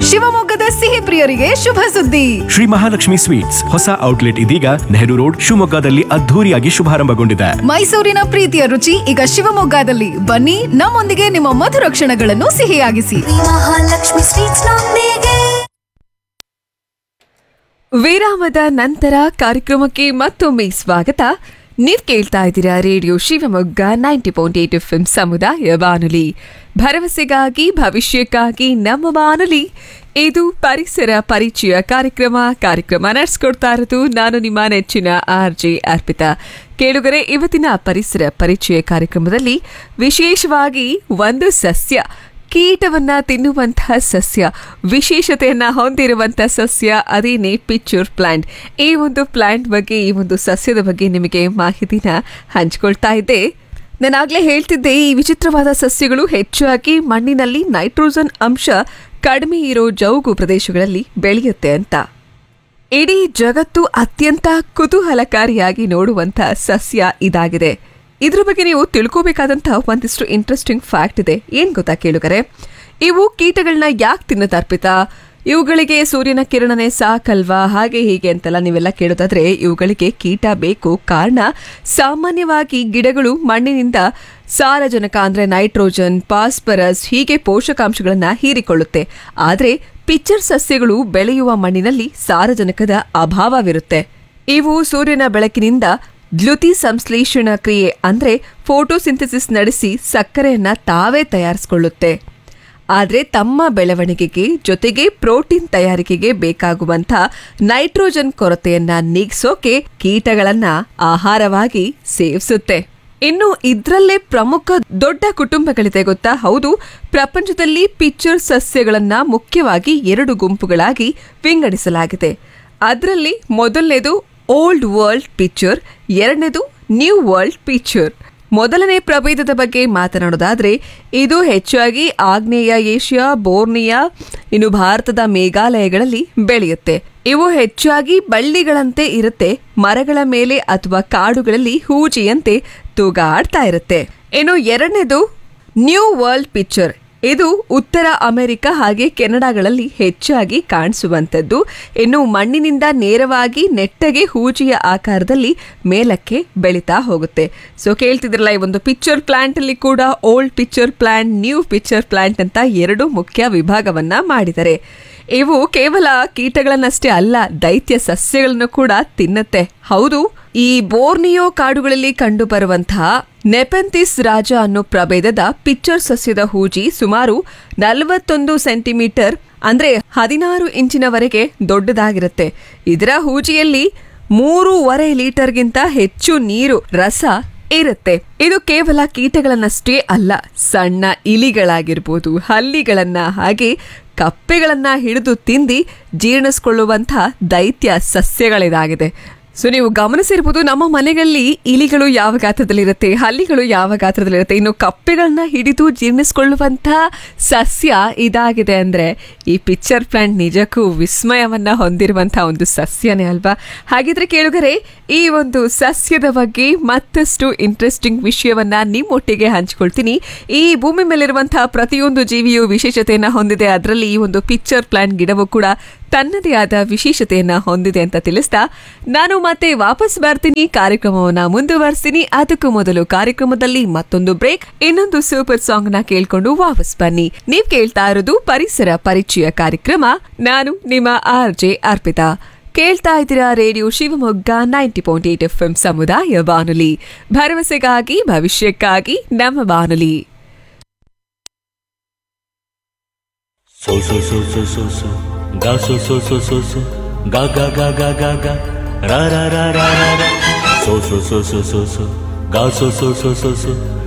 ಶಿವಮೊಗ್ಗದ ಸಿಹಿ ಪ್ರಿಯರಿಗೆ ಶುಭ ಸುದ್ದಿ ಶ್ರೀ ಮಹಾಲಕ್ಷ್ಮಿ ಸ್ವೀಟ್ಸ್ ಹೊಸ ಔಟ್ಲೆಟ್ ಇದೀಗ ನೆಹರು ರೋಡ್ ಶಿವಮೊಗ್ಗದಲ್ಲಿ ಅದ್ಧೂರಿಯಾಗಿ ಶುಭಾರಂಭಗೊಂಡಿದೆ ಮೈಸೂರಿನ ಪ್ರೀತಿಯ ರುಚಿ ಈಗ ಶಿವಮೊಗ್ಗದಲ್ಲಿ ಬನ್ನಿ ನಮ್ಮೊಂದಿಗೆ ನಿಮ್ಮ ಮಧುರ ಕ್ಷಣಗಳನ್ನು ಸಿಹಿಯಾಗಿಸಿ ಮಹಾಲಕ್ಷ್ಮಿ ಸ್ವೀಟ್ಸ್ ನೊಂದಿಗೆ ವಿರಾಮದ ನಂತರ ಕಾರ್ಯಕ್ರಮಕ್ಕೆ ಮತ್ತೊಮ್ಮೆ ಸ್ವಾಗತ ನೀವ್ ಕೇಳ್ತಾ ಇದ್ದೀರಾ radio Shivamogga ninety point eight F ಸಮುದಾಯ ಬಾನುಲಿ ಭರವಸೆಗಾಗಿ ಭವಿಷ್ಯಕ್ಕಾಗಿ ನಮ್ಮ ಬಾನುಲಿ ಇದು ಪರಿಸರ ಪರಿಚಯ ಕಾರ್ಯಕ್ರಮ ಕಾರ್ಯಕ್ರಮ ನಡೆಸ್ಕೊಡ್ತಾ ಇರೋದು ನಾನು ನಿಮ್ಮ ನೆಚ್ಚಿನ ಆರ್ ಜೆ ಅರ್ಪಿತಾ ಕೇಳುಗರೆ ಇವತ್ತಿನ ಪರಿಸರ ಪರಿಚಯ ಕಾರ್ಯಕ್ರಮದಲ್ಲಿ ವಿಶೇಷವಾಗಿ ಒಂದು ಸಸ್ಯ ಕೀಟವನ್ನ ತಿನ್ನುವಂತಹ ಸಸ್ಯ ವಿಶೇಷತೆಯನ್ನ ಹೊಂದಿರುವಂತಹ ಸಸ್ಯ ಅದೇನೆ ಪಿಕ್ಚರ್ ಪ್ಲಾಂಟ್ ಈ ಒಂದು ಪ್ಲಾಂಟ್ ಬಗ್ಗೆ ಈ ಒಂದು ಸಸ್ಯದ ಬಗ್ಗೆ ನಿಮಗೆ ಮಾಹಿತಿನ ಹಂಚ್ಕೊಳ್ತಾ ಇದ್ದೆ ನಾನಾಗ್ಲೇ ಹೇಳ್ತಿದ್ದೆ ಈ ವಿಚಿತ್ರವಾದ ಸಸ್ಯಗಳು ಹೆಚ್ಚಾಗಿ ಮಣ್ಣಿನಲ್ಲಿ ನೈಟ್ರೋಜನ್ ಅಂಶ ಕಡಿಮೆ ಇರೋ ಜೌಗು ಪ್ರದೇಶಗಳಲ್ಲಿ ಬೆಳೆಯುತ್ತೆ ಅಂತ ಇಡೀ ಜಗತ್ತು ಅತ್ಯಂತ ಕುತೂಹಲಕಾರಿಯಾಗಿ ನೋಡುವಂತ ಸಸ್ಯ ಇದಾಗಿದೆ ಇದ್ರ ಬಗ್ಗೆ ನೀವು ತಿಳ್ಕೋಬೇಕಾದಂತ ಒಂದಿಷ್ಟು ಇಂಟ್ರೆಸ್ಟಿಂಗ್ ಫ್ಯಾಕ್ಟ್ ಇದೆ ಏನ್ ಗೊತ್ತಾ ಕೇಳುಗರೆ ಇವು ಕೀಟಗಳನ್ನ ಯಾಕೆ ತಿನ್ನತರ್ಪಿತಾ ಇವುಗಳಿಗೆ ಸೂರ್ಯನ ಕಿರಣನೇ ಸಾಕಲ್ವಾ ಹಾಗೆ ಹೀಗೆ ಅಂತೆಲ್ಲ ನೀವೆಲ್ಲ ಕೇಳೋದಾದ್ರೆ ಇವುಗಳಿಗೆ ಕೀಟ ಬೇಕು ಕಾರಣ ಸಾಮಾನ್ಯವಾಗಿ ಗಿಡಗಳು ಮಣ್ಣಿನಿಂದ ಸಾರಜನಕ ಅಂದ್ರೆ ನೈಟ್ರೋಜನ್ ಫಾಸ್ಫರಸ್ ಹೀಗೆ ಪೋಷಕಾಂಶಗಳನ್ನ ಹೀರಿಕೊಳ್ಳುತ್ತೆ ಆದ್ರೆ ಪಿಚ್ಚರ್ ಸಸ್ಯಗಳು ಬೆಳೆಯುವ ಮಣ್ಣಿನಲ್ಲಿ ಸಾರಜನಕದ ಅಭಾವವಿರುತ್ತೆ ಇವು ಸೂರ್ಯನ ಬೆಳಕಿನಿಂದ ದ್ಯುತಿ ಸಂಶ್ಲೇಷಣ ಕ್ರಿಯೆ ಅಂದ್ರೆ ಫೋಟೋಸಿಂಥಸಿಸ್ ನಡೆಸಿ ಸಕ್ಕರೆಯನ್ನ ತಾವೇ ತಯಾರಿಸಿಕೊಳ್ಳುತ್ತೆ ಆದರೆ ತಮ್ಮ ಬೆಳವಣಿಗೆಗೆ ಜೊತೆಗೆ ಪ್ರೋಟೀನ್ ತಯಾರಿಕೆಗೆ ಬೇಕಾಗುವಂಥ ನೈಟ್ರೋಜನ್ ಕೊರತೆಯನ್ನ ನೀಗಿಸೋಕೆ ಕೀಟಗಳನ್ನ ಆಹಾರವಾಗಿ ಸೇವಿಸುತ್ತೆ ಇನ್ನು ಇದ್ರಲ್ಲೇ ಪ್ರಮುಖ ದೊಡ್ಡ ಕುಟುಂಬಗಳಿದೆ ಗೊತ್ತಾ ಹೌದು ಪ್ರಪಂಚದಲ್ಲಿ ಪಿಚ್ಚರ್ ಸಸ್ಯಗಳನ್ನ ಮುಖ್ಯವಾಗಿ ಎರಡು ಗುಂಪುಗಳಾಗಿ ವಿಂಗಡಿಸಲಾಗಿದೆ ಅದರಲ್ಲಿ ಮೊದಲನೇದು ಓಲ್ಡ್ ವರ್ಲ್ಡ್ ಪಿಕ್ಚರ್ ಎರಡನೇದು ನ್ಯೂ ವರ್ಲ್ಡ್ ಪಿಕ್ಚರ್ ಮೊದಲನೇ ಪ್ರಭೇದದ ಬಗ್ಗೆ ಮಾತನಾಡೋದಾದ್ರೆ ಇದು ಹೆಚ್ಚಾಗಿ ಆಗ್ನೇಯ ಏಷ್ಯಾ ಬೋರ್ನಿಯಾ ಇನ್ನು ಭಾರತದ ಮೇಘಾಲಯಗಳಲ್ಲಿ ಬೆಳೆಯುತ್ತೆ ಇವು ಹೆಚ್ಚಾಗಿ ಬಳ್ಳಿಗಳಂತೆ ಇರುತ್ತೆ ಮರಗಳ ಮೇಲೆ ಅಥವಾ ಕಾಡುಗಳಲ್ಲಿ ಹೂಜಿಯಂತೆ ತೂಗಾಡ್ತಾ ಇರುತ್ತೆ ಇನ್ನು ಎರಡನೇದು ನ್ಯೂ ವರ್ಲ್ಡ್ ಪಿಕ್ಚರ್ ಇದು ಉತ್ತರ ಅಮೆರಿಕ ಹಾಗೆ ಕೆನಡಾಗಳಲ್ಲಿ ಹೆಚ್ಚಾಗಿ ಕಾಣಿಸುವಂಥದ್ದು ಇನ್ನು ಮಣ್ಣಿನಿಂದ ನೇರವಾಗಿ ನೆಟ್ಟಗೆ ಹೂಜಿಯ ಆಕಾರದಲ್ಲಿ ಮೇಲಕ್ಕೆ ಬೆಳೀತಾ ಹೋಗುತ್ತೆ ಸೊ ಕೇಳ್ತಿದ್ರಲ್ಲ ಈ ಒಂದು ಪಿಕ್ಚರ್ ಪ್ಲಾಂಟ್ ಅಲ್ಲಿ ಕೂಡ old pitcher plant new pitcher plant ಅಂತ ಎರಡು ಮುಖ್ಯ ವಿಭಾಗವನ್ನ ಮಾಡಿದ್ದಾರೆ ಇವು ಕೇವಲ ಕೀಟಗಳನ್ನಷ್ಟೇ ಅಲ್ಲ ದೈತ್ಯ ಸಸ್ಯಗಳನ್ನು ಕೂಡ ತಿನ್ನುತ್ತೆ ಹೌದು ಈ ಬೋರ್ನಿಯೋ ಕಾಡುಗಳಲ್ಲಿ ಕಂಡು ಬರುವಂತಹ ನೆಪೆಂತಿಸ್ ರಾಜ ಅನ್ನೋ ಪ್ರಭೇದದ ಪಿಚ್ಚರ್ ಸಸ್ಯದ ಹೂಜಿ ಸುಮಾರು ನಲವತ್ತೊಂದು ಸೆಂಟಿಮೀಟರ್ ಅಂದ್ರೆ ಹದಿನಾರು ಇಂಚಿನವರೆಗೆ ದೊಡ್ಡದಾಗಿರುತ್ತೆ ಇದರ ಹೂಜಿಯಲ್ಲಿ ಮೂರೂವರೆ ಲೀಟರ್ಗಿಂತ ಹೆಚ್ಚು ನೀರು ರಸ ಇರುತ್ತೆ ಇದು ಕೇವಲ ಕೀಟಗಳನ್ನಷ್ಟೇ ಅಲ್ಲ ಸಣ್ಣ ಇಲಿಗಳಾಗಿರ್ಬೋದು ಹಲ್ಲಿಗಳನ್ನ ಹಾಗೆ ಕಪ್ಪೆಗಳನ್ನ ಹಿಡಿದು ತಿಂದಿ ಜೀರ್ಣಿಸ್ಕೊಳ್ಳುವಂಥ ದೈತ್ಯ ಸಸ್ಯಗಳಿದಾಗಿದೆ ಸೊ ನೀವು ಗಮನಿಸಿರ್ಬೋದು ನಮ್ಮ ಮನೆಗಳಲ್ಲಿ ಇಲಿಗಳು ಯಾವ ಗಾತ್ರದಲ್ಲಿರುತ್ತೆ ಹಲ್ಲಿಗಳು ಯಾವ ಗಾತ್ರದಲ್ಲಿರುತ್ತೆ ಇನ್ನು ಕಪ್ಪೆಗಳನ್ನ ಹಿಡಿದು ಜೀರ್ಣಿಸ್ಕೊಳ್ಳುವಂಥ ಸಸ್ಯ ಇದಾಗಿದೆ ಅಂದ್ರೆ ಈ ಪಿಕ್ಚರ್ ಪ್ಲಾಂಟ್ ನಿಜಕ್ಕೂ ವಿಸ್ಮಯವನ್ನ ಹೊಂದಿರುವಂಥ ಒಂದು ಸಸ್ಯನೇ ಅಲ್ವಾ ಹಾಗಿದ್ರೆ ಕೇಳುಗರೆ ಈ ಒಂದು ಸಸ್ಯದ ಬಗ್ಗೆ ಮತ್ತಷ್ಟು ಇಂಟ್ರೆಸ್ಟಿಂಗ್ ವಿಷಯವನ್ನ ನಿಮ್ಮೊಟ್ಟಿಗೆ ಹಂಚ್ಕೊಳ್ತೀನಿ ಈ ಭೂಮಿ ಮೇಲಿರುವಂತಹ ಪ್ರತಿಯೊಂದು ಜೀವಿಯು ವಿಶೇಷತೆಯನ್ನ ಹೊಂದಿದೆ ಅದರಲ್ಲಿ ಈ ಒಂದು ಪಿಕ್ಚರ್ ಪ್ಲಾಂಟ್ ಗಿಡವು ಕೂಡ ತನ್ನದೇ ಆದ ವಿಶೇಷತೆಯನ್ನ ಹೊಂದಿದೆ ಅಂತ ತಿಳಿಸ್ತಾ ನಾನು ಮತ್ತೆ ವಾಪಸ್ ಬರ್ತೀನಿ ಕಾರ್ಯಕ್ರಮವನ್ನ ಮುಂದುವರಿಸ್ತೀನಿ ಅದಕ್ಕೂ ಮೊದಲು ಕಾರ್ಯಕ್ರಮದಲ್ಲಿ ಮತ್ತೊಂದು ಬ್ರೇಕ್ ಇನ್ನೊಂದು ಸೂಪರ್ ಸಾಂಗ್ ನ ಕೇಳ್ಕೊಂಡು ವಾಪಸ್ ಬನ್ನಿ ನೀವ್ ಕೇಳ್ತಾ ಇರೋದು ಪರಿಸರ ಪರಿಚಯ ಕಾರ್ಯಕ್ರಮ ನಾನು ನಿಮ್ಮ ಆರ್ ಜೆ ಅರ್ಪಿತಾ ಕೇಳ್ತಾ ಇದ್ದೀರಾ radio Shivamogga ninety point eight F ಸಮುದಾಯ ಬಾನುಲಿ ಭರವಸೆಗಾಗಿ ಭವಿಷ್ಯಕ್ಕಾಗಿ ನಮ್ಮ ಬಾನುಲಿ So so so so so so ga so so so so so ga ga ga ga ga ga ra ra ra ra ra ra so so so so so so ga so so so so so